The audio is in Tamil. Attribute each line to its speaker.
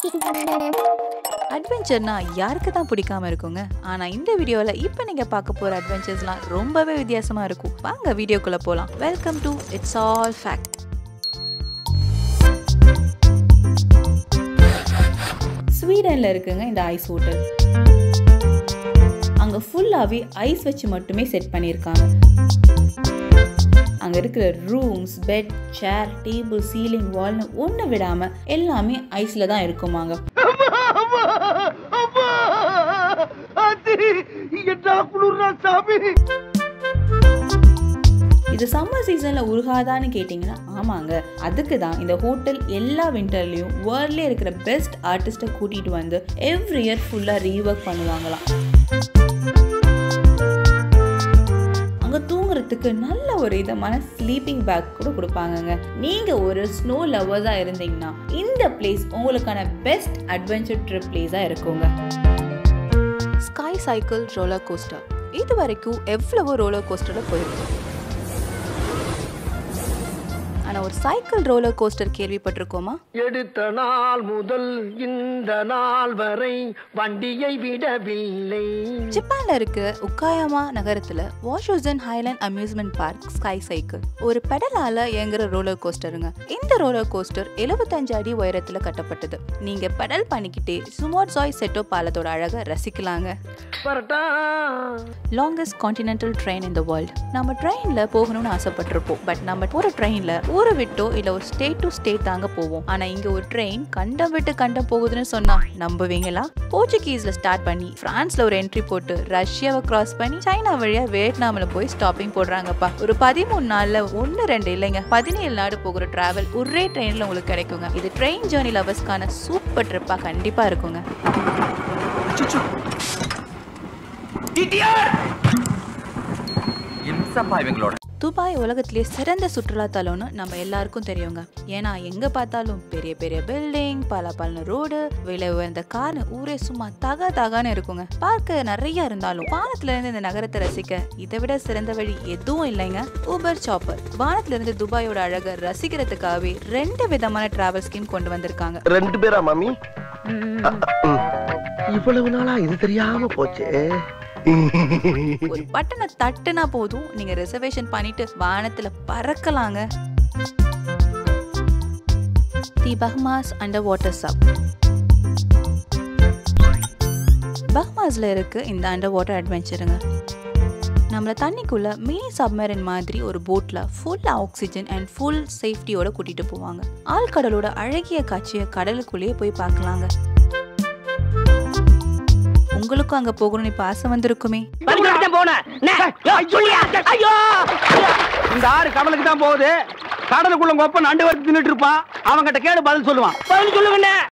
Speaker 1: அட்வென்ச்சர்னா யாருக்கு தான் பிடிக்காம இருக்குங்க ஆனா இந்த வீடியோல இப்போ நீங்க பார்க்க போற அட்வென்ச்சர்ஸ்லாம் ரொம்பவே வித்தியாசமா இருக்கும் வாங்க வீடியோக்குள்ள போலாம் welcome to it's all fact ஸ்வீடன்ல இருக்குங்க இந்த ஐஸ் ஹோட்டல் அங்க ஃபுல்லாவே ஐஸ் வச்சு மட்டுமே செட் பண்ணியிருக்காங்க அங்க இருக்கிற rooms bed chair table ceiling வால்னு ஒன்று விடாம எல்லாமே ஐஸ்ல தான் இருக்குமாங்க இது சம்மர் சீசன்ல உருகாதான்னு கேட்டிங்கன்னா ஆமாங்க அதுக்கு தான் இந்த ஹோட்டல் எல்லா விண்டர்லயும் வேர்ல்ட்ல இருக்கிற பெஸ்ட் ஆர்டிஸ்ட்டை கூட்டிட்டு வந்து எவ்ரி இயர் ஃபுல்லா ரீஒர்க் பண்ணுவாங்களாம் அங்க தூங்குறதுக்கு நல்ல ஒரு இதமான ஸ்லீப்பிங் பேக் கூட கொடுப்பாங்கங்க நீங்க ஒரு ஸ்னோ லவர்ஸா இருந்தீங்கன்னா இந்த பிளேஸ் உங்களுக்கான பெஸ்ட் அட்வென்ச்சர் ட்ரிப் பிளேஸா இருக்குங்க ஸ்கை சைக்கிள் ரோலர் கோஸ்டர் இது வரைக்கும் எவ்வளவோ ரோலர் கோஸ்டரில் போயிருக்கு ஆனால் ஒரு சைக்கிள் ரோலர் கோஸ்டர் கேள்விப்பட்டிருக்கோமா
Speaker 2: எடுத்த நாள் முதல் இந்த நாள் வரை வண்டியை விடவில்லை
Speaker 1: ஜப்பான்ல இருக்க உக்காயாமா நகரத்துல Washuzan highland amusement park sky cycle ஒரு பெடலால இயங்குற ரோலர் கோஸ்டருங்க இந்த ரோலர் கோஸ்டர் 75 அடி உயரத்துல கட்டப்பட்டது நீங்க பெடல் பண்ணிக்கிட்டே சுமோட் சாய் செட்டோ பாலத்தோட அழகை ரசிக்கலாங்க
Speaker 2: வரட்டா
Speaker 1: லாங்கஸ்ட் கான்டினென்டல் ட்ரெயின் இந்த வேர்ல்ட் நம்ம ட்ரெயின்ல போகணும்னு ஆசைப்பட்டிருப்போம் பட் நம்ம போற ட்ரெயின்ல ஊரை விட்டோ இல்ல ஒரு ஸ்டேட் டு ஸ்டேட் தாங்க போவோம் ஆனா இங்க ஒரு ட்ரெயின் கண்டம் விட்டு கண்டம் போகுதுன்னு சொன்னா நம்புவீங்களா போர்ச்சுகீஸ்ல ஸ்டார்ட் பண்ணி பிரான்ஸ்ல ஒரு என்ட்ரி போட்டு ரஷ்யாவை கிராஸ் பண்ணி சைனா வழியா வியட்நாம்ல போய் ஸ்டாப்பிங் போடுறாங்கப்பா ஒரு பதிமூணு நாள்ல ஒன்னு ரெண்டு இல்லைங்க பதினேழு நாடு போகிற டிராவல் ஒரே ட்ரெயின்ல உங்களுக்கு கிடைக்குங்க இது ட்ரெயின் ஜேர்னி லவர்ஸ்க்கான சூப்பர் ட்ரிப்பா கண்டிப்பா இருக்குங்க
Speaker 3: இம்சப்பா இவங்களோட
Speaker 1: துபாய் உலகத்திலே சிறந்த சுற்றுலா தலம்னு நம்ம எல்லாருக்கும் தெரியுங்க ஏன்னா எங்க பார்த்தாலும் பெரிய பெரிய பில்டிங் பல பல ரோடு விலை உயர்ந்த கார்னு ஊரே சும்மா தக தகான்னு இருக்குங்க பார்க்க நிறைய இருந்தாலும் வானத்துல இருந்து இந்த நகரத்தை ரசிக்க இதை விட சிறந்த வழி எதுவும் இல்லைங்க ஊபர் சாப்பர் வானத்துல இருந்து துபாயோட அழகை ரசிக்கிறதுக்காகவே ரெண்டு விதமான டிராவல் ஸ்கீம் கொண்டு வந்திருக்காங்க
Speaker 2: ரெண்டு பேரா மாமி இவ்வளவு நாளா இது தெரியாம போச்சே
Speaker 1: ஒரு பட்டனை தட்டுனா போதும் நீங்க ரிசர்வேஷன் பண்ணிட்டு வானத்துல பறக்கலாங்க the Bahamas under water sub பஹ்மாஸ்ல இருக்கு இந்த அண்டர் வாட்டர் அட்வென்ச்சருங்க நம்மளை தண்ணிக்குள்ள மினி சப்மரின் மாதிரி ஒரு போட்ல ஃபுல் ஆக்சிஜன் அண்ட் ஃபுல் சேஃப்டியோட கூட்டிட்டு போவாங்க ஆழ்கடலோட அழகிய காட்சியை கடலுக்குள்ளேயே போய் பார்க்கலாங்க உங்களுக்கும் அங்க போகணும்னு இப்ப ஆசை வந்திருக்குமே
Speaker 4: இந்த ஆறு கடலுக்கு தான் போகுது கடலுக்குள்ள கொப்ப நண்டு வறுத்து தின்னுட்டு இருப்பான் அவன்கிட்ட கேடு பதில் சொல்லுவான் பதில் சொல்லுங்கண்ணே